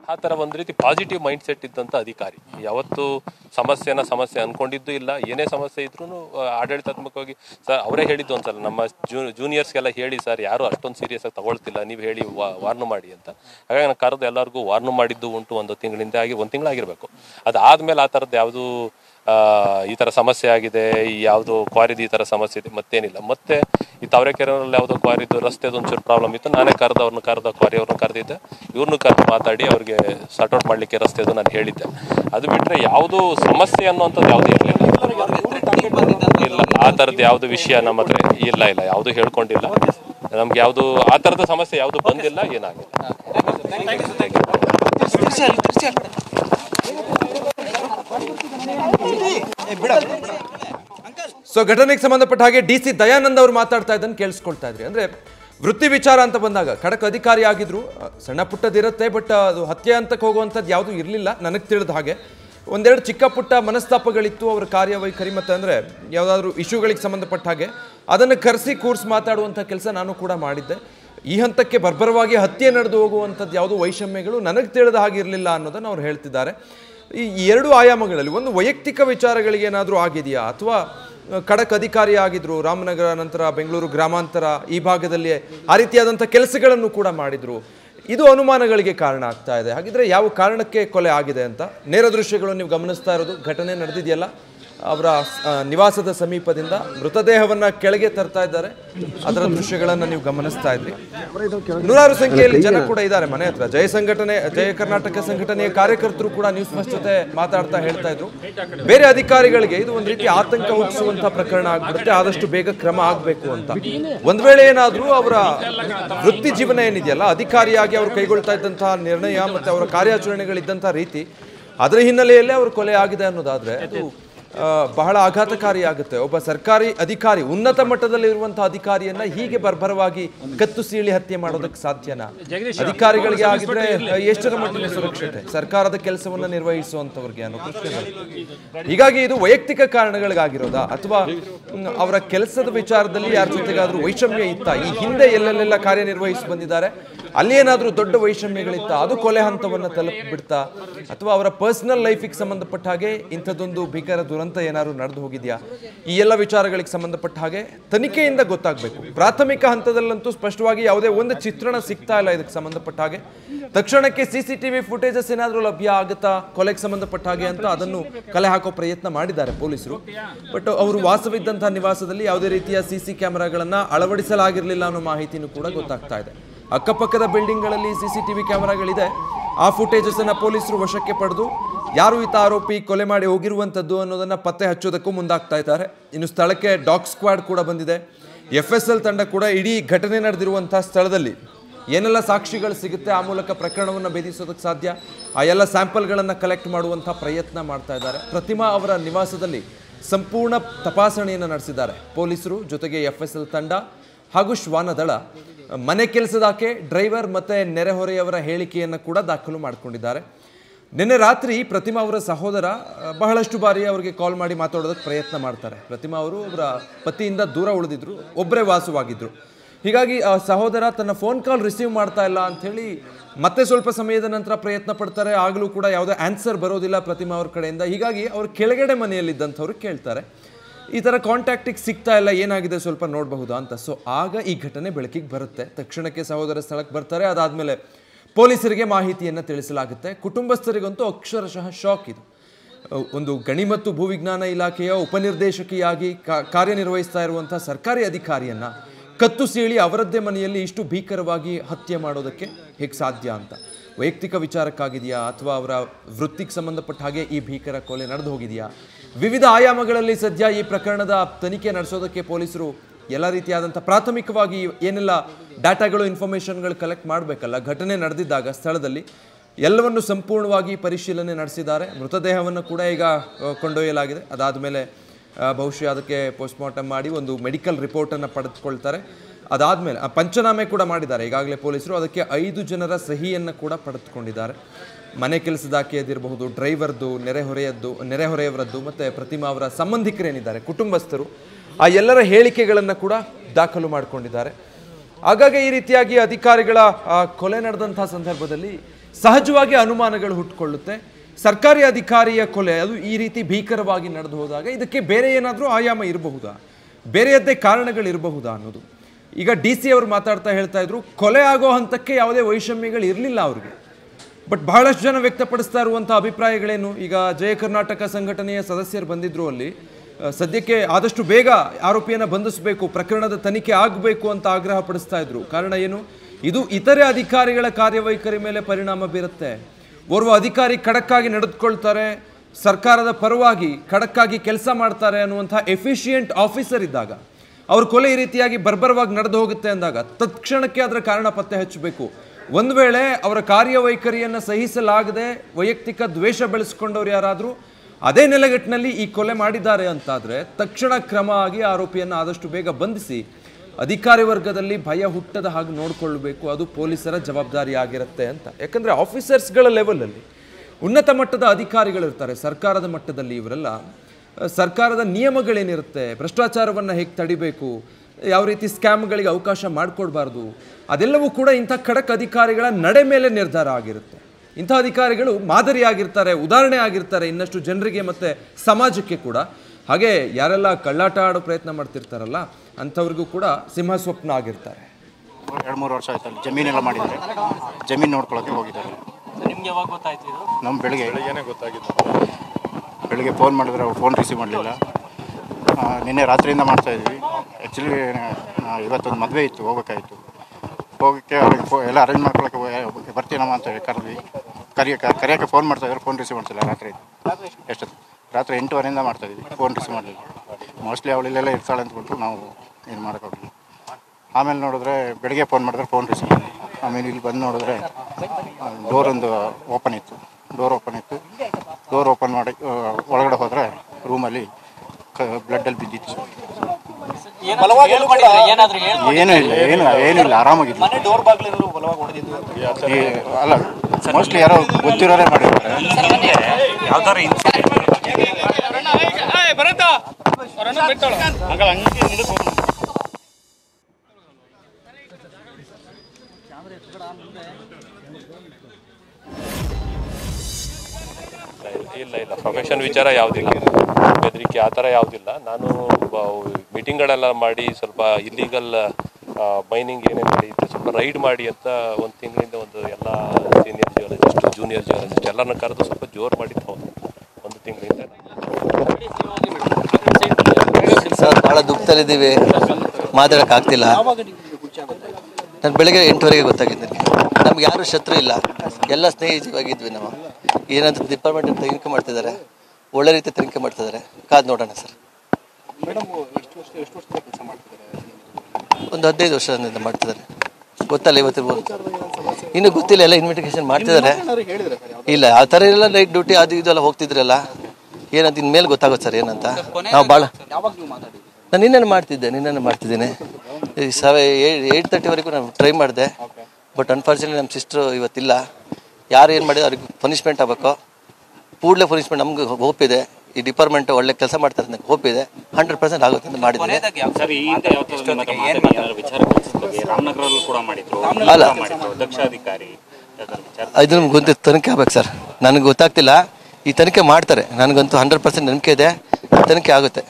ಆ ಥರ ಒಂದು ರೀತಿ ಪಾಸಿಟಿವ್ ಮೈಂಡ್ ಸೆಟ್ ಇದ್ದಂಥ ಅಧಿಕಾರಿ ಯಾವತ್ತು ಸಮಸ್ಯೆನ ಸಮಸ್ಯೆ ಅನ್ಕೊಂಡಿದ್ದು ಇಲ್ಲ ಏನೇ ಸಮಸ್ಯೆ ಇದ್ರೂ ಆಡಳಿತಾತ್ಮಕವಾಗಿ ಸರ್ ಅವರೇ ಹೇಳಿದ್ದು ಒಂದ್ಸಲ ನಮ್ಮ ಜೂ ಜೂನಿಯರ್ಸ್ಗೆಲ್ಲ ಹೇಳಿ ಸರ್ ಯಾರು ಅಷ್ಟೊಂದು ಸೀರಿಯಸ್ ಆಗಿ ತಗೊಳ್ತಿಲ್ಲ ನೀವು ಹೇಳಿ ವಾರ್ನು ಮಾಡಿ ಅಂತ ಹಾಗಾಗಿ ನಾನು ಕರೆದು ಎಲ್ಲರಿಗೂ ವಾರ್ನು ಮಾಡಿದ್ದು ಉಂಟು ಒಂದು ತಿಂಗಳಿಂದ ಆಗಿ ಒಂದು ತಿಂಗಳಾಗಿರ್ಬೇಕು ಅದಾದ್ಮೇಲೆ ಆ ಥರದ್ದು ಯಾವುದು ಆ, ಈ ಥರ ಸಮಸ್ಯೆ ಆಗಿದೆ ಈ ಯಾವುದು ಕ್ವಾರಿದು ಈ ಥರ ಸಮಸ್ಯೆ ಇದೆ ಮತ್ತೇನಿಲ್ಲ ಮತ್ತೆ ಈ ತಾವರೆಕೆರೆಯಲ್ಲಿ ಯಾವುದೋ ಕ್ವಾರಿದು ರಸ್ತೆದು ಒಂಚೂರು ಪ್ರಾಬ್ಲಮ್ ಇತ್ತು ನಾನೇ ಕರೆದು ಅವ್ರನ್ನ ಕರೆದ ಕ್ವಾರಿ ಅವ್ರನ್ನ ಕರೆದಿದ್ದೆ ಇವ್ರನ್ನೂ ಕರೆದು ಮಾತಾಡಿ ಅವ್ರಿಗೆ ಸಾರ್ಟ್ ಔಟ್ ಮಾಡಲಿಕ್ಕೆ ರಸ್ತೆದು ನಾನು ಹೇಳಿದ್ದೆ ಅದು ಬಿಟ್ಟರೆ ಯಾವುದು ಸಮಸ್ಯೆ ಅನ್ನುವಂಥದ್ದು ಯಾವುದೂ ಇರಲಿಲ್ಲ ಇಲ್ಲ ಆ ಥರದ್ದು ಯಾವುದು ವಿಷಯ ನಮ್ಮ ಹತ್ರ ಇಲ್ಲ ಇಲ್ಲ ಯಾವುದು ಹೇಳ್ಕೊಂಡಿಲ್ಲ ನಮ್ಗೆ ಯಾವುದು ಆ ಥರದ ಸಮಸ್ಯೆ ಯಾವುದು ಬಂದಿಲ್ಲ ಏನಾಗಿಲ್ಲ ಸೊ ಘಟನೆಗೆ ಸಂಬಂಧಪಟ್ಟ ಹಾಗೆ ಡಿ ಸಿ ದಯಾನಂದ್ ಅವರು ಮಾತಾಡ್ತಾ ಇದ್ದನ್ನು ಕೇಳಿಸ್ಕೊಳ್ತಾ ಇದ್ರಿ ಅಂದ್ರೆ ವೃತ್ತಿ ವಿಚಾರ ಅಂತ ಬಂದಾಗ ಖಡಕ್ ಅಧಿಕಾರಿ ಆಗಿದ್ರು ಅಹ್, ಸಣ್ಣ ಪುಟ್ಟದಿರುತ್ತೆ ಬಟ್ ಅದು ಹತ್ಯೆ ಹಂತಕ್ಕೆ ಹೋಗುವಂಥದ್ದು ಯಾವುದೂ ಇರಲಿಲ್ಲ ನನಗೆ ತಿಳಿದ ಹಾಗೆ ಒಂದೆರಡು ಚಿಕ್ಕ ಪುಟ್ಟ ಮನಸ್ತಾಪಗಳಿತ್ತು ಅವರ ಕಾರ್ಯವೈಖರಿ ಮತ್ತು ಅಂದರೆ ಯಾವುದಾದ್ರೂ ಇಶ್ಯೂಗಳಿಗೆ ಸಂಬಂಧಪಟ್ಟ ಹಾಗೆ ಅದನ್ನು ಕರೆಸಿ ಕೂರ್ಸ್ ಮಾತಾಡುವಂಥ ಕೆಲಸ ನಾನು ಕೂಡ ಮಾಡಿದ್ದೆ ಈ ಹಂತಕ್ಕೆ ಬರ್ಬರವಾಗಿ ಹತ್ಯೆ ನಡೆದು ಹೋಗುವಂಥದ್ದು ಯಾವುದೋ ವೈಷಮ್ಯಗಳು ನನಗೆ ತಿಳಿದ ಹಾಗೆ ಇರಲಿಲ್ಲ ಅನ್ನೋದನ್ನು ಅವ್ರು ಹೇಳ್ತಿದ್ದಾರೆ ಈ ಎರಡು ಆಯಾಮಗಳಲ್ಲಿ ಒಂದು ವೈಯಕ್ತಿಕ ವಿಚಾರಗಳಿಗೆ ಏನಾದರೂ ಆಗಿದೆಯಾ ಅಥವಾ ಖಡಕ್ ಅಧಿಕಾರಿ ಆಗಿದ್ರು ರಾಮನಗರ ನಂತರ ಬೆಂಗಳೂರು ಗ್ರಾಮಾಂತರ ಈ ಭಾಗದಲ್ಲಿ ಆ ರೀತಿಯಾದಂಥ ಕೆಲಸಗಳನ್ನು ಕೂಡ ಮಾಡಿದ್ರು ಇದು ಅನುಮಾನಗಳಿಗೆ ಕಾರಣ ಆಗ್ತಾ ಇದೆ ಹಾಗಿದ್ರೆ ಯಾವ ಕಾರಣಕ್ಕೆ ಕೊಲೆ ಆಗಿದೆ ಅಂತ ನೇರ ದೃಶ್ಯಗಳು ನೀವು ಗಮನಿಸ್ತಾ ಇರೋದು ಘಟನೆ ನಡೆದಿದೆಯಲ್ಲ ಅವರ ಆ, ನಿವಾಸದ ಸಮೀಪದಿಂದ ಮೃತದೇಹವನ್ನ ಕೆಳಗೆ ತರ್ತಾ ಇದ್ದಾರೆ ಅದರ ದೃಶ್ಯಗಳನ್ನು ನೀವು ಗಮನಿಸ್ತಾ ಇದ್ರಿ ನೂರಾರು ಸಂಖ್ಯೆಯಲ್ಲಿ ಜನ ಕೂಡ ಇದ್ದಾರೆ ಮನೆ ಹತ್ರ ಜಯ ಸಂಘಟನೆ ಜಯ ಕರ್ನಾಟಕ ಸಂಘಟನೆಯ ಕಾರ್ಯಕರ್ತರು ಕೂಡ ನ್ಯೂಸ್ ಫಸ್ಟ್ ಜೊತೆ ಮಾತಾಡ್ತಾ ಹೇಳ್ತಾ ಇದ್ರು ಬೇರೆ ಅಧಿಕಾರಿಗಳಿಗೆ ಇದು ಒಂದು ರೀತಿ ಆತಂಕ ಹುಟ್ಟಿಸುವಂತ ಪ್ರಕರಣ ಆಗ್ಬಿಡುತ್ತೆ ಆದಷ್ಟು ಬೇಗ ಕ್ರಮ ಆಗ್ಬೇಕು ಅಂತ ಒಂದ್ ವೇಳೆ ಏನಾದ್ರೂ ಅವರ ವೃತ್ತಿ ಜೀವನ ಏನಿದೆಯಲ್ಲ ಅಧಿಕಾರಿಯಾಗಿ ಅವರು ಕೈಗೊಳ್ತಾ ಇದ್ದಂತಹ ನಿರ್ಣಯ ಮತ್ತೆ ಅವರ ಕಾರ್ಯಾಚರಣೆಗಳಿದ್ದಂತಹ ರೀತಿ ಅದರ ಹಿನ್ನೆಲೆಯಲ್ಲೇ ಅವರು ಕೊಲೆ ಆಗಿದೆ ಅನ್ನೋದಾದ್ರೆ ಅದು ಆ, ಬಹಳ ಆಘಾತಕಾರಿ ಆಗುತ್ತೆ ಒಬ್ಬ ಸರ್ಕಾರಿ ಅಧಿಕಾರಿ ಉನ್ನತ ಮಟ್ಟದಲ್ಲಿ ಇರುವಂತಹ ಅಧಿಕಾರಿಯನ್ನ ಹೀಗೆ ಬರ್ಬರವಾಗಿ ಕತ್ತು ಸೀಳಿ ಹತ್ಯೆ ಮಾಡೋದಕ್ಕೆ ಸಾಧ್ಯನಾ ಅಧಿಕಾರಿಗಳಿಗೆ ಆಗಿದ್ರೆ ಎಷ್ಟರ ಮಟ್ಟಿನ ಸುರಕ್ಷತೆ ಸರ್ಕಾರದ ಕೆಲಸವನ್ನ ನಿರ್ವಹಿಸುವಂತವ್ರಿಗೆ ಅನ್ನೋ ಪ್ರಶ್ನೆ ಬರುತ್ತೆ. ಹೀಗಾಗಿ ಇದು ವೈಯಕ್ತಿಕ ಕಾರಣಗಳಿಗಾಗಿರೋದಾ ಅಥವಾ ಮ್, ಅವರ ಕೆಲಸದ ವಿಚಾರದಲ್ಲಿ ಯಾರ ಜೊತೆಗಾದ್ರೂ ವೈಷಮ್ಯ ಇತ್ತ ಈ ಹಿಂದೆ ಎಲ್ಲೆಲ್ಲೆಲ್ಲ ಕಾರ್ಯನಿರ್ವಹಿಸಿ ಬಂದಿದ್ದಾರೆ ಅಲ್ಲಿ ಏನಾದ್ರೂ ದೊಡ್ಡ ವೈಷಮ್ಯಗಳಿತ್ತ ಅದು ಕೊಲೆ ಹಂತವನ್ನ ತಲುಪಿಬಿಡ್ತಾ ಅಥವಾ ಅವರ ಪರ್ಸನಲ್ ಲೈಫಿಗೆ ಸಂಬಂಧಪಟ್ಟ ಹಾಗೆ ಇಂಥದ್ದೊಂದು ಭೀಕರ ದುರಂತ ಏನಾದ್ರು ನಡೆದು ಹೋಗಿದೆಯಾ ಈ ಎಲ್ಲ ವಿಚಾರಗಳಿಗೆ ಸಂಬಂಧಪಟ್ಟ ಹಾಗೆ ತನಿಖೆಯಿಂದ ಗೊತ್ತಾಗಬೇಕು ಪ್ರಾಥಮಿಕ ಹಂತದಲ್ಲಂತೂ ಸ್ಪಷ್ಟವಾಗಿ ಯಾವುದೇ ಒಂದು ಚಿತ್ರಣ ಸಿಗ್ತಾ ಇಲ್ಲ ಇದಕ್ಕೆ ಸಂಬಂಧಪಟ್ಟ ಹಾಗೆ ತಕ್ಷಣಕ್ಕೆ ಸಿ ಸಿ ಟಿವಿ ಫುಟೇಜಸ್ ಏನಾದರೂ ಲಭ್ಯ ಆಗುತ್ತಾ ಕೊಲೆಗೆ ಸಂಬಂಧಪಟ್ಟ ಹಾಗೆ ಅಂತ ಅದನ್ನು ಕಲೆ ಹಾಕೋ ಪ್ರಯತ್ನ ಮಾಡಿದ್ದಾರೆ ಪೊಲೀಸರು ಬಟ್ ಅವರು ವಾಸವಿದ್ದಂತಹ ನಿವಾಸದಲ್ಲಿ ಯಾವುದೇ ರೀತಿಯ ಸಿ ಸಿ ಕ್ಯಾಮೆರಾಗಳನ್ನ ಅಳವಡಿಸಲಾಗಿರಲಿಲ್ಲ ಅನ್ನೋ ಮಾಹಿತಿನೂ ಕೂಡ ಗೊತ್ತಾಗ್ತಾ ಇದೆ ಅಕ್ಕಪಕ್ಕದ ಬಿಲ್ಡಿಂಗ್ಗಳಲ್ಲಿ ಸಿ ಸಿ ಟಿವಿ ಕ್ಯಾಮೆರಾಗಳಿದೆ ಆ ಫುಟೇಜಸ್ ಅನ್ನ ಪೊಲೀಸರು ವಶಕ್ಕೆ ಪಡೆದು ಯಾರು ಈತ ಆರೋಪಿ ಕೊಲೆ ಮಾಡಿ ಹೋಗಿರುವಂಥದ್ದು ಅನ್ನೋದನ್ನ ಪತ್ತೆ ಹಚ್ಚೋದಕ್ಕೂ ಮುಂದಾಗ್ತಾ ಇದ್ದಾರೆ ಇನ್ನು ಸ್ಥಳಕ್ಕೆ ಡಾಗ್ ಸ್ಕ್ವಾಡ್ ಕೂಡ ಬಂದಿದೆ ಎಫ್ ಎಸ್ ಎಲ್ ತಂಡ ಕೂಡ ಇಡೀ ಘಟನೆ ನಡೆದಿರುವಂತಹ ಸ್ಥಳದಲ್ಲಿ ಏನೆಲ್ಲ ಸಾಕ್ಷಿಗಳು ಸಿಗುತ್ತೆ ಆ ಮೂಲಕ ಪ್ರಕರಣವನ್ನು ಭೇದಿಸೋದಕ್ಕೆ ಸಾಧ್ಯ ಆ ಎಲ್ಲ ಸ್ಯಾಂಪಲ್ಗಳನ್ನು ಕಲೆಕ್ಟ್ ಮಾಡುವಂಥ ಪ್ರಯತ್ನ ಮಾಡ್ತಾ ಇದ್ದಾರೆ ಪ್ರತಿಮಾ ಅವರ ನಿವಾಸದಲ್ಲಿ ಸಂಪೂರ್ಣ ತಪಾಸಣೆಯನ್ನು ನಡೆಸಿದ್ದಾರೆ ಪೊಲೀಸರು ಜೊತೆಗೆ ಎಫ್ ಎಸ್ ಎಲ್ ತಂಡ ಹಾಗೂ ಶ್ವಾನದಳ ಮನೆ ಕೆಲಸದಾಕೆ ಡ್ರೈವರ್ ಮತ್ತು ನೆರೆಹೊರೆಯವರ ಹೇಳಿಕೆಯನ್ನು ಕೂಡ ದಾಖಲು ಮಾಡಿಕೊಂಡಿದ್ದಾರೆ ನಿನ್ನೆ ರಾತ್ರಿ ಪ್ರತಿಮಾ ಅವರ ಸಹೋದರ ಅಹ್, ಬಹಳಷ್ಟು ಬಾರಿ ಅವರಿಗೆ ಕಾಲ್ ಮಾಡಿ ಮಾತಾಡೋದಕ್ಕೆ ಪ್ರಯತ್ನ ಮಾಡ್ತಾರೆ ಪ್ರತಿಮಾ ಅವರು ಅವರ ಪತಿಯಿಂದ ದೂರ ಉಳಿದಿದ್ರು ಒಬ್ಬರೇ ವಾಸವಾಗಿದ್ರು ಹೀಗಾಗಿ ಆ ಸಹೋದರ ತನ್ನ ಫೋನ್ ಕಾಲ್ ರಿಸೀವ್ ಮಾಡ್ತಾ ಇಲ್ಲ ಅಂಥೇಳಿ ಮತ್ತೆ ಸ್ವಲ್ಪ ಸಮಯದ ನಂತರ ಪ್ರಯತ್ನ ಪಡ್ತಾರೆ ಆಗಲೂ ಕೂಡ ಯಾವುದೇ ಆನ್ಸರ್ ಬರೋದಿಲ್ಲ ಪ್ರತಿಮಾ ಅವ್ರ ಕಡೆಯಿಂದ ಹೀಗಾಗಿ ಅವ್ರು ಕೆಳಗಡೆ ಮನೆಯಲ್ಲಿದ್ದಂಥವ್ರು ಕೇಳ್ತಾರೆ ಈ ಥರ ಕಾಂಟ್ಯಾಕ್ಟಿಗೆ ಸಿಗ್ತಾ ಇಲ್ಲ ಏನಾಗಿದೆ ಸ್ವಲ್ಪ ನೋಡಬಹುದಾ ಅಂತ ಸೊ ಆಗ ಈ ಘಟನೆ ಬೆಳಕಿಗೆ ಬರುತ್ತೆ ತಕ್ಷಣಕ್ಕೆ ಸಹೋದರ ಸ್ಥಳಕ್ಕೆ ಬರ್ತಾರೆ ಅದಾದಮೇಲೆ ಪೊಲೀಸರಿಗೆ ಮಾಹಿತಿಯನ್ನು ತಿಳಿಸಲಾಗುತ್ತೆ ಕುಟುಂಬಸ್ಥರಿಗಂತೂ ಅಕ್ಷರಶಃ ಶಾಕ್ ಇದು ಅಹ್, ಒಂದು ಗಣಿ ಮತ್ತು ಭೂವಿಜ್ಞಾನ ಇಲಾಖೆಯ ಉಪನಿರ್ದೇಶಕಿಯಾಗಿ ಕಾ- ಕಾರ್ಯನಿರ್ವಹಿಸ್ತಾ ಇರುವಂಥ ಸರ್ಕಾರಿ ಅಧಿಕಾರಿಯನ್ನ ಕತ್ತು ಸೀಳಿ ಅವರದ್ದೇ ಮನೆಯಲ್ಲಿ ಇಷ್ಟು ಭೀಕರವಾಗಿ ಹತ್ಯೆ ಮಾಡೋದಕ್ಕೆ ಹೇಗೆ ಸಾಧ್ಯ ಅಂತ ವೈಯಕ್ತಿಕ ವಿಚಾರಕ್ಕಾಗಿದೆಯಾ ಅಥವಾ ಅವರ ವೃತ್ತಿಗೆ ಸಂಬಂಧಪಟ್ಟ ಹಾಗೆ ಈ ಭೀಕರ ಕೊಲೆ ನಡೆದು ಹೋಗಿದೆಯಾ ವಿವಿಧ ಆಯಾಮಗಳಲ್ಲಿ ಸದ್ಯ ಈ ಪ್ರಕರಣದ ತನಿಖೆ ನಡೆಸೋದಕ್ಕೆ ಪೊಲೀಸರು ಎಲ್ಲ ರೀತಿಯಾದಂಥ ಪ್ರಾಥಮಿಕವಾಗಿ ಏನೆಲ್ಲ ಡಾಟಾಗಳು ಇನ್ಫಾರ್ಮೇಷನ್ಗಳು ಕಲೆಕ್ಟ್ ಮಾಡಬೇಕಲ್ಲ ಘಟನೆ ನಡೆದಿದ್ದಾಗ ಸ್ಥಳದಲ್ಲಿ ಎಲ್ಲವನ್ನು ಸಂಪೂರ್ಣವಾಗಿ ಪರಿಶೀಲನೆ ನಡೆಸಿದ್ದಾರೆ ಮೃತದೇಹವನ್ನು ಕೂಡ ಈಗ ಆ, ಕೊಂಡೊಯ್ಯಲಾಗಿದೆ ಅದಾದ ಮೇಲೆ ಬಹುಶಃ ಅದಕ್ಕೆ ಪೋಸ್ಟ್ಮಾರ್ಟಮ್ ಮಾಡಿ ಒಂದು ಮೆಡಿಕಲ್ ರಿಪೋರ್ಟನ್ನು ಪಡೆದುಕೊಳ್ತಾರೆ ಅದಾದಮೇಲೆ ಪಂಚನಾಮೆ ಕೂಡ ಮಾಡಿದ್ದಾರೆ ಈಗಾಗಲೇ ಪೊಲೀಸರು ಅದಕ್ಕೆ ಐದು ಜನರ ಸಹಿಯನ್ನು ಕೂಡ ಪಡೆದುಕೊಂಡಿದ್ದಾರೆ ಮನೆ ಕೆಲಸದಾಕೆಯದಿರಬಹುದು ಡ್ರೈವರ್ದು ನೆರೆಹೊರೆಯದ್ದು ನೆರೆಹೊರೆಯವರದ್ದು ಮತ್ತು ಪ್ರತಿಮಾ ಅವರ ಸಂಬಂಧಿಕರೇನಿದ್ದಾರೆ ಕುಟುಂಬಸ್ಥರು ಆ ಎಲ್ಲರ ಹೇಳಿಕೆಗಳನ್ನು ಕೂಡ ದಾಖಲು ಮಾಡಿಕೊಂಡಿದ್ದಾರೆ ಹಾಗಾಗಿ ಈ ರೀತಿಯಾಗಿ ಅಧಿಕಾರಿಗಳ ಆ, ಕೊಲೆ ನಡೆದಂತಹ ಸಂದರ್ಭದಲ್ಲಿ ಸಹಜವಾಗಿ ಅನುಮಾನಗಳು ಹುಟ್ಟುಕೊಳ್ಳುತ್ತೆ ಸರ್ಕಾರಿ ಅಧಿಕಾರಿಯ ಕೊಲೆ ಅದು ಈ ರೀತಿ ಭೀಕರವಾಗಿ ನಡೆದು ಹೋದಾಗ ಇದಕ್ಕೆ ಬೇರೆ ಏನಾದರೂ ಆಯಾಮ ಇರಬಹುದಾ ಬೇರೆಯದ್ದೇ ಕಾರಣಗಳಿರಬಹುದಾ ಅನ್ನೋದು ಈಗ ಡಿ ಸಿ ಅವರು ಮಾತಾಡ್ತಾ ಹೇಳ್ತಾ ಇದ್ರು ಕೊಲೆ ಆಗೋ ಹಂತಕ್ಕೆ ಯಾವುದೇ ವೈಷಮ್ಯಗಳು ಇರಲಿಲ್ಲ ಅವ್ರಿಗೆ ಬಟ್ ಬಹಳಷ್ಟು ಜನ ವ್ಯಕ್ತಪಡಿಸ್ತಾ ಇರುವಂಥ ಅಭಿಪ್ರಾಯಗಳೇನು ಈಗ ಜಯ ಕರ್ನಾಟಕ ಸಂಘಟನೆಯ ಸದಸ್ಯರು ಬಂದಿದ್ರು ಅಲ್ಲಿ ಆ, ಸದ್ಯಕ್ಕೆ ಆದಷ್ಟು ಬೇಗ ಆರೋಪಿಯನ್ನು ಬಂಧಿಸಬೇಕು ಪ್ರಕರಣದ ತನಿಖೆ ಆಗಬೇಕು ಅಂತ ಆಗ್ರಹ ಪಡಿಸ್ತಾ ಇದ್ರು ಕಾರಣ ಏನು ಇದು ಇತರೆ ಅಧಿಕಾರಿಗಳ ಕಾರ್ಯವೈಖರಿ ಮೇಲೆ ಪರಿಣಾಮ ಬೀರುತ್ತೆ ಓರ್ವ ಅಧಿಕಾರಿ ಖಡಕ್ಕಾಗಿ ನಡೆದುಕೊಳ್ತಾರೆ ಸರ್ಕಾರದ ಪರವಾಗಿ ಖಡಕ್ಕಾಗಿ ಕೆಲಸ ಮಾಡ್ತಾರೆ ಅನ್ನುವಂಥ ಎಫಿಷಿಯೆಂಟ್ ಆಫೀಸರ್ ಇದ್ದಾಗ ಅವ್ರ ಕೊಲೆ ಈ ರೀತಿಯಾಗಿ ಬರ್ಬರವಾಗಿ ನಡೆದು ಹೋಗುತ್ತೆ ಅಂದಾಗ ತತ್ಕ್ಷಣಕ್ಕೆ ಅದರ ಕಾರಣ ಪತ್ತೆ ಹಚ್ಚಬೇಕು ಒಂದು ವೇಳೆ ಅವರ ಕಾರ್ಯವೈಖರಿಯನ್ನು ಸಹಿಸಲಾಗದೆ ವೈಯಕ್ತಿಕ ದ್ವೇಷ ಬೆಳೆಸ್ಕೊಂಡವ್ರು ಯಾರಾದರೂ ಅದೇ ನೆಲೆಗಟ್ಟಿನಲ್ಲಿ ಈ ಕೊಲೆ ಮಾಡಿದ್ದಾರೆ ಅಂತಾದರೆ ತಕ್ಷಣ ಕ್ರಮ ಆಗಿ ಆರೋಪಿಯನ್ನು ಆದಷ್ಟು ಬೇಗ ಬಂಧಿಸಿ ಅಧಿಕಾರಿ ವರ್ಗದಲ್ಲಿ ಭಯ ಹುಟ್ಟದ ಹಾಗೆ ನೋಡಿಕೊಳ್ಬೇಕು ಅದು ಪೊಲೀಸರ ಜವಾಬ್ದಾರಿ ಆಗಿರುತ್ತೆ ಅಂತ ಯಾಕಂದರೆ ಆಫೀಸರ್ಸ್ಗಳ ಲೆವೆಲಲ್ಲಿ ಉನ್ನತ ಮಟ್ಟದ ಅಧಿಕಾರಿಗಳಿರ್ತಾರೆ ಸರ್ಕಾರದ ಮಟ್ಟದಲ್ಲಿ ಇವರೆಲ್ಲ ಅಹ್, ಸರ್ಕಾರದ ನಿಯಮಗಳೇನಿರುತ್ತೆ ಭ್ರಷ್ಟಾಚಾರವನ್ನು ಹೇಗೆ ತಡಿಬೇಕು ಯಾವ ರೀತಿ ಸ್ಕ್ಯಾಮ್ಗಳಿಗೆ ಅವಕಾಶ ಮಾಡಿಕೊಡ್ಬಾರ್ದು ಅದೆಲ್ಲವೂ ಕೂಡ ಇಂಥ ಖಡಕ್ ಅಧಿಕಾರಿಗಳ ನಡೆ ಮೇಲೆ ನಿರ್ಧಾರ ಆಗಿರುತ್ತೆ ಇಂಥ ಅಧಿಕಾರಿಗಳು ಮಾದರಿಯಾಗಿರ್ತಾರೆ ಉದಾಹರಣೆ ಆಗಿರ್ತಾರೆ ಇನ್ನಷ್ಟು ಜನರಿಗೆ ಮತ್ತು ಸಮಾಜಕ್ಕೆ ಕೂಡ ಹಾಗೆ ಯಾರೆಲ್ಲ ಕಳ್ಳಾಟ ಆಡೋ ಪ್ರಯತ್ನ ಮಾಡ್ತಿರ್ತಾರಲ್ಲ ಅಂಥವ್ರಿಗೂ ಕೂಡ ಸಿಂಹ ಸ್ವಪ್ನ ಆಗಿರ್ತಾರೆ ಎರಡು ಮೂರು ವರ್ಷ ಆಯ್ತಲ್ಲ ಜಮೀನೆಲ್ಲ ಮಾಡಿದ್ದಾರೆ ಜಮೀನು ನೋಡ್ಕೊಳಕ್ಕೆ ಹೋಗಿದ್ದಾರೆ ನಿಮ್ಗೆ ಯಾವಾಗ ಗೊತ್ತಾಯ್ತು ಇದು ನಮ್ಮ ಬೆಳಿಗ್ಗೆ ಬೆಳಿಗ್ಗೆನೇ ಗೊತ್ತಾಗಿತ್ತು ಬೆಳಿಗ್ಗೆ ಫೋನ್ ಮಾಡಿದ್ರೆ ಅವ್ರು ಫೋನ್ ರಿಸೀವ್ ಮಾಡಲಿಲ್ಲ ನಿನ್ನೆ ರಾತ್ರಿಯಿಂದ ಮಾಡ್ತಾ ಇದ್ವಿ ಆ್ಯಕ್ಚುಲಿ ಇವತ್ತೊಂದು ಮದುವೆ ಇತ್ತು ಹೋಗೋಕ್ಕಾಯಿತು ಹೋಗೋಕ್ಕೆ ಅವ್ರಿಗೆ ಫೋ ಎಲ್ಲ ಅರೇಂಜ್ ಮಾಡ್ಕೊಳಕ್ಕೆ ಹೋಗಿ- ಬರ್ತೀನಮ್ಮ ಅಂತ ಹೇಳಿ ಕರೆದ್ವಿ ಕರಿಯಕ್ಕೆ ಕರೆಯೋಕ್ಕೆ ಫೋನ್ ಮಾಡ್ತಾ ಇದ್ದಾರೆ ಫೋನ್ ರಿಸೀವ್ ಮಾಡ್ತಿಲ್ಲ ರಾತ್ರಿ ಎಷ್ಟೊತ್ತು ರಾತ್ರಿ ಎಂಟುವರೆಯಿಂದ ಮಾಡ್ತಾ ಇದ್ವಿ ಫೋನ್ ರಿಸೀವ್ ಮಾಡಲಿಲ್ಲ ಮೋಸ್ಟ್ಲಿ ಅವಳಿಲ್ಲೆಲ್ಲ ಇರ್ತಾಳೆ ಅಂದ್ಬಿಟ್ಟು ನಾವು ಏನು ಮಾಡೋಕ್ಕಾಗಲಿಲ್ಲ ಆಮೇಲೆ ನೋಡಿದ್ರೆ ಬೆಳಗ್ಗೆ ಫೋನ್ ಮಾಡಿದ್ರೆ ಫೋನ್ ರಿಸೀವ್ ಮಾಡಿ ಆಮೇಲೆ ಇಲ್ಲಿ ಬಂದು ನೋಡಿದ್ರೆ ಡೋರ್ ಒಂದು ಓಪನ್ ಇತ್ತು ಡೋರ್ ಓಪನ್ ಇತ್ತು ಡೋರ್ ಓಪನ್ ಮಾಡಿ ಆ, ಒಳಗಡೆ ಹೋದರೆ ರೂಮಲ್ಲಿ ಕ ಬ್ಲಡ್ಡಲ್ಲಿ ಬಿದ್ದಿತ್ತು ಹೇಳ್ಕೊಂಡಿದ್ರೆ ಏನಾದ್ರು ಹೇಳ್ ಏನೂ ಇಲ್ಲ ಏನು ಏನಿಲ್ಲ ಆರಾಮಾಗಿತ್ತು ಮನೆ ಡೋರ್ ಬಾಗ್ಲಿದ್ರು ಬಲವಾಗಿ ಹೊಡೆದಿದ್ದು ಈ ಅಲ್ಲ ಮೋಸ್ಟ್ಲಿ ಯಾರೋ ಗೊತ್ತಿರೋರೇ ಮಾಡಿರ್ತಾರೆ ಯಾವ್ದಾರ ಇಲ್ಲ ಇಲ್ಲ ಪ್ರೊಫೆಷನ್ ವಿಚಾರ ಯಾವುದಿಲ್ಲ ಬೆದರಿಕೆ ಆ ಥರ ಯಾವುದಿಲ್ಲ ನಾನು ಮೀಟಿಂಗ್ಗಳೆಲ್ಲ ಮಾಡಿ ಸ್ವಲ್ಪ ಇಲ್ಲಿಗಲ್ ಮೈನಿಂಗ್ ಏನೇನು ನಡೆಯುತ್ತೆ ಸ್ವಲ್ಪ ರೈಡ್ ಮಾಡಿ ಅಂತ ಒಂದು ತಿಂಗಳಿಂದ ಒಂದು ಎಲ್ಲ ಸೀನಿಯರ್ ಜಿಯಾಲಜಿಸ್ಟ್ ಜೂನಿಯರ್ ಜಿಯಾಲಜಿಸ್ಟ್ ಎಲ್ಲರನ್ನ ಕರೆದು ಸ್ವಲ್ಪ ಜೋರು ಮಾಡಿದ್ದು ಹೌದು ಒಂದು ತಿಂಗಳಿಂದ ಸರ್ ಭಾಳ ದುಃಖದಲ್ಲಿದ್ದೀವಿ ಮಾತಾಡೋಕೆ ಆಗ್ತಿಲ್ಲ ನಾನು ಬೆಳಗ್ಗೆ ಎಂಟುವರೆಗೆ ಗೊತ್ತಾಗಿದ್ದು ನನಗೆ ನಮ್ಗೆ ಯಾರು ಶತ್ರು ಇಲ್ಲ ಎಲ್ಲ ಸ್ನೇಹಿತವಾಗಿದ್ವಿ ನಾವು ಏನಾದರೂ ಡಿಪಾರ್ಟ್ಮೆಂಟ್ ತನಿಖೆ ಮಾಡ್ತಿದ್ದಾರೆ ಒಳ್ಳೆ ರೀತಿ ತನಿಖೆ ಮಾಡ್ತಿದ್ದಾರೆ ಕಾದು ನೋಡೋಣ ಸರ್ ಒಂದು ಹದಿನೈದು ವರ್ಷದಿಂದ ಮಾಡ್ತಿದ್ದಾರೆ ಗೊತ್ತಲ್ಲ ಇವತ್ತಿರ್ಬೋದು ಇನ್ನೂ ಗೊತ್ತಿಲ್ಲ ಎಲ್ಲ ಇನ್ವಿಟಿಗೇಷನ್ ಮಾಡ್ತಿದ್ದಾರೆ ಇಲ್ಲ ಆ ಥರ ಎಲ್ಲ ನೈಟ್ ಡ್ಯೂಟಿ ಅದು ಇದು ಎಲ್ಲ ಹೋಗ್ತಿದ್ರಲ್ಲ ಏನಂತ ಇನ್ಮೇಲೆ ಗೊತ್ತಾಗುತ್ತೆ ಸರ್ ಏನಂತ ನಾವು ಭಾಳ ನಾನು ನಿನ್ನೆ ಮಾಡ್ತಿದ್ದೆ ನಿನ್ನೆ ಮಾಡ್ತಿದ್ದೀನಿ ಈ ಸೆವೆ ಏಯ್ಟ್ ತರ್ಟಿವರೆಗೂ ನಾನು ಟ್ರೈ ಮಾಡಿದೆ ಬಟ್ ಅನ್ಫಾರ್ಚುನೇಟ್ಲಿ ನಮ್ಮ ಸಿಸ್ಟ್ರು ಇವತ್ತಿಲ್ಲ ಯಾರು ಏನು ಮಾಡಿದ್ರು ಅವ್ರಿಗೆ ಪನಿಷ್ಮೆಂಟ್ ಆಗಬೇಕು ಕೂಡಲೇ ಪನಿಷ್ಮೆಂಟ್ ನಮ್ಗೆ ಹೋಪ್ ಇದೆ ಈ ಡಿಪಾರ್ಟ್ಮೆಂಟ್ ಒಳ್ಳೆ ಕೆಲಸ ಮಾಡ್ತಾರೆ ಅಂತ ಹೋಪ್ ಇದೆ ಹಂಡ್ರೆಡ್ ಪರ್ಸೆಂಟ್ ಆಗುತ್ತೆ ಅಂತ ಮಾಡಿದ್ದೀನಿ ಸರ್ ಈ ಹಿಂದೆ ಯಾವತ್ತೋ ನಿಮ್ಮ ಹತ್ರ ಮಾತಾಡಿ ಏನಾದ್ರು ವಿಚಾರ ಕೆಲಸದ ಬಗ್ಗೆ ರಾಮನಗರಲ್ಲೂ ಕೂಡ ಮಾಡಿದ್ರು ಅಲ್ಲ. ಇಲ್ಲೂ ಕೂಡ ಮಾಡಿದ್ರು ದಕ್ಷಾಧಿಕಾರಿ ಯಾವ್ದಾದ್ರು ವಿಚಾರ ಇದು ನಮ್ಗೆ ಗೊತ್ತ ತನಿಖೆ ಆಗ್ಬೇಕು ಸರ್ ನನಗೆ ಗೊತ್ತಾಗ್ತಿಲ್ಲ ಈ ತನಿಖೆ ಮಾಡ್ತಾರೆ ನನಗಂತೂ ಹಂಡ್ರೆಡ್ ಪರ್ಸೆಂಟ್ ನಂಬಿಕೆ ಇದೆ ತನಿಖೆ ಆಗುತ್ತೆ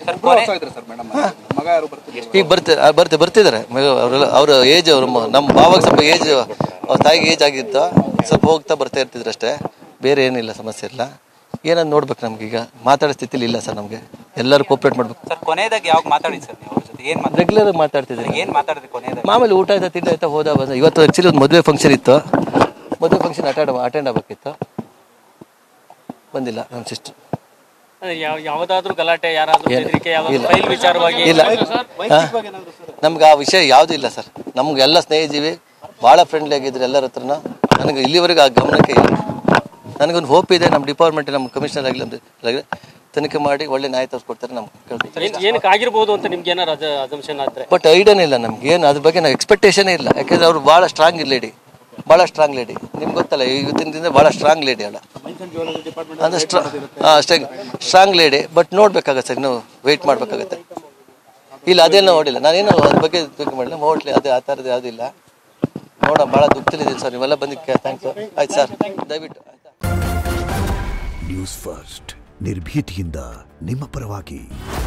ಈಗ ಬರ್ತಿ ಆ, ಬರ್ತಿ ಬರ್ತಿದ್ದಾರೆ ಅವರೆಲ್ಲ ಅವ್ರ ಏಜ್ ಅವ್ರ ಮ- ನಮ್ಮ ಭಾವಾಗ ಸ್ವಲ್ಪ ಏಜ್ ಅವ್ರ ತಾಯಿಗೆ ಏಜ್ ಆಗಿತ್ತು ಸ್ವಲ್ಪ ಹೋಗ್ತಾ ಬರ್ತಾ ಇರ್ತಿದ್ರು ಅಷ್ಟೇ ಬೇರೆ ಏನಿಲ್ಲ ಸಮಸ್ಯೆ ಇಲ್ಲ ಏನಂತ ನೋಡ್ಬೇಕು ನಮ್ಗೆ ಈಗ ಮಾತಾಡೋ ಸ್ಥಿತಿಲಿ ಇಲ್ಲ ಸರ್ ನಮಗೆ ಎಲ್ಲರೂ ಕೋಪ್ರೇಟ್ ಮಾಡ್ಬೇಕು ಸರ್ ಕೊನೆಯದಾಗ ಯಾವಾಗ ಮಾತಾಡಿ ಸರ್ ನೀವು ಅವ್ರ ಜೊತೆ ಏನ್ ಮಾತಾಡಿ ರೆಗ್ಯುಲರ್ ಮಾತಾಡ್ತಿದ್ದೀನಿ ಏನ್ ಮಾತಾಡಿದ್ರಿ ಕೊನೆಯದಾಗ ಮಾಮೂಲಿ ಊಟ ಆಯ್ತಾ ತಿಂಡಿ ಆಯ್ತಾ ಹೋದ ಬಂದ ಇವತ್ತು ಆ್ಯಕ್ಚುಲಿ ಒಂದು ಮದುವೆ ಫಂಕ್ಷನ್ ಇತ್ತು ಮದುವೆ ಫಂಕ್ಷನ್ ಅಟೆಂಡ್ ಅಟೆಂಡ್ ಆಗಬೇಕಿತ್ತು ಬಂದಿಲ್ಲ ನಮ್ಮ ಸಿಸ್ಟರ್ ಯಾವ- ಯಾವ್ದಾದ್ರು ಗಲಾಟೆ ಯಾರಾದ್ರೂ ಬೆದರಿಕೆ ಯಾವ್ದಾದ್ರು ಫೈಲ್ ವಿಚಾರವಾಗಿ ಇಲ್ಲ ನಮ್ಗೆ ಆ ವಿಷಯ ಯಾವುದೂ ಇಲ್ಲ ಸರ್ ನಮ್ಗೆ ಎಲ್ಲ ಸ್ನೇಹಿತೀವಿ ಭಾಳ ಫ್ರೆಂಡ್ಲಿ ಆಗಿದ್ರು ಎಲ್ಲರ ಹತ್ರನ ನನಗೆ ಇಲ್ಲಿವರೆಗೂ ಆ ಗಮನಕ್ಕೆ ಇಲ್ಲ ನನಗೊಂದು ಹೋಪ್ ಇದೆ ನಮ್ಮ ಡಿಪಾರ್ಟ್ಮೆಂಟ್ ನಮ್ಮ ಕಮಿಷನರ್ ಆಗಲಿ ನಮ್ಮ ತನಿಖೆ ಮಾಡಿ ಒಳ್ಳೆ ನ್ಯಾಯ ತೋರಿಸ್ಕೊಡ್ತಾರೆ ನಮ್ಗೆ ಕೇಳ್ತೀವಿ ಏನ್- ಏನಕ್ಕೆ ಆಗಿರ್ಬೋದು ಅಂತ ನಿಮ್ಗೆ ಏನಾರ ಅಸಂಪ್ಷನ್ ಆದ್ರೆ ಬಟ್ ಐಡಿಯಾನೇ ಇಲ್ಲ ನಮ್ಗೆ ಏನು ಅದ್ರ ಬಗ್ಗೆ ನಾವು ಎಕ್ಸ್ಪೆಕ್ಟೇಷನೇ ಇಲ್ಲ ಯಾಕೆಂದ್ರೆ ಅವ್ರು ಭಾಳ ಸ್ಟ್ರಾಂಗ್ ಲೇಡಿ ಭಾಳ ಸ್ಟ್ರಾಂಗ್ ಲೇಡಿ ನಿಮ್ಗೆ ಗೊತ್ತಲ್ಲ ಇವತ್ತಿನ ದಿನ ಭಾಳ ಸ್ಟ್ರಾಂಗ್ ಲೇಡಿ ಅವಳ ಅಂದ್ರೆ ಸ್ಟ್ರಾ ಹಾಂ ಅಷ್ಟೇ ಸ್ಟ್ರಾಂಗ್ ಲೇಡಿ ಬಟ್ ನೋಡ್ಬೇಕಾಗತ್ತೆ ಸರ್ ಇನ್ನು ವೆಯ್ಟ್ ಮಾಡಬೇಕಾಗತ್ತೆ ಇಲ್ಲ ಅದೇನು ನೋಡಿಲ್ಲ ನಾನೇನು ಅದ್ರ ಬಗ್ಗೆ ತಿಳ್ಕೊ ಮಾಡಿಲ್ಲ ಮೋಟ್ಲಿ ಅದು ಆ ಥರದ್ದು ಯಾವುದೂ ಇಲ್ಲ ನೋಡ ಭಾಳ ದುಃಖದಲ್ಲಿದ್ದೀನಿ ಸರ್ ನೀವೆಲ್ಲ ಬಂದಿದ್ದಕ್ಕೆ ಥ್ಯಾಂಕ್ಸ್ ಆಯ್ತು ಸರ್ ದಯವಿಟ್ಟು ಆಯ್ತಾ ನ್ಯೂಸ್ ಫಸ್ಟ್ ನಿರ್ಭೀತಿಯಿಂದ ನಿಮ್ಮ ಪರವಾಗಿ